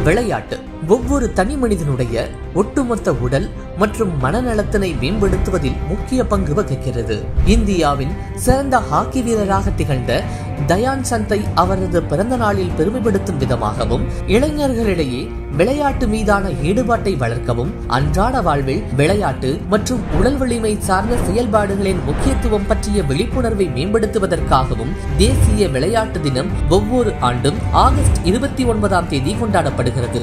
விளையாட்டு ஒவ்வொரு தனி மனிதனுடைய ஒட்டுமொத்த உடல் மற்றும் மனநலத்தினை மேம்படுத்துவதில் முக்கிய பங்கு வகிக்கிறது இந்தியாவின் சிறந்த ஹாக்கி வீரராக திகழ்ந்த தயான் சந்தை அவரது பிறந்த நாளில் பெருமைப்படுத்தும் விதமாகவும் இளைஞர்களிடையே விளையாட்டு மீதான ஈடுபாட்டை வளர்க்கவும் அன்றாட வாழ்வில் விளையாட்டு மற்றும் உடல் வலிமை சார்ந்த செயல்பாடுகளின் முக்கியத்துவம் பற்றிய விழிப்புணர்வை மேம்படுத்துவதற்காகவும் தேசிய விளையாட்டு தினம் ஒவ்வொரு ஆண்டும் ஆகஸ்ட் இருபத்தி ஒன்பதாம் தேதி கொண்டாடப்படுகிறது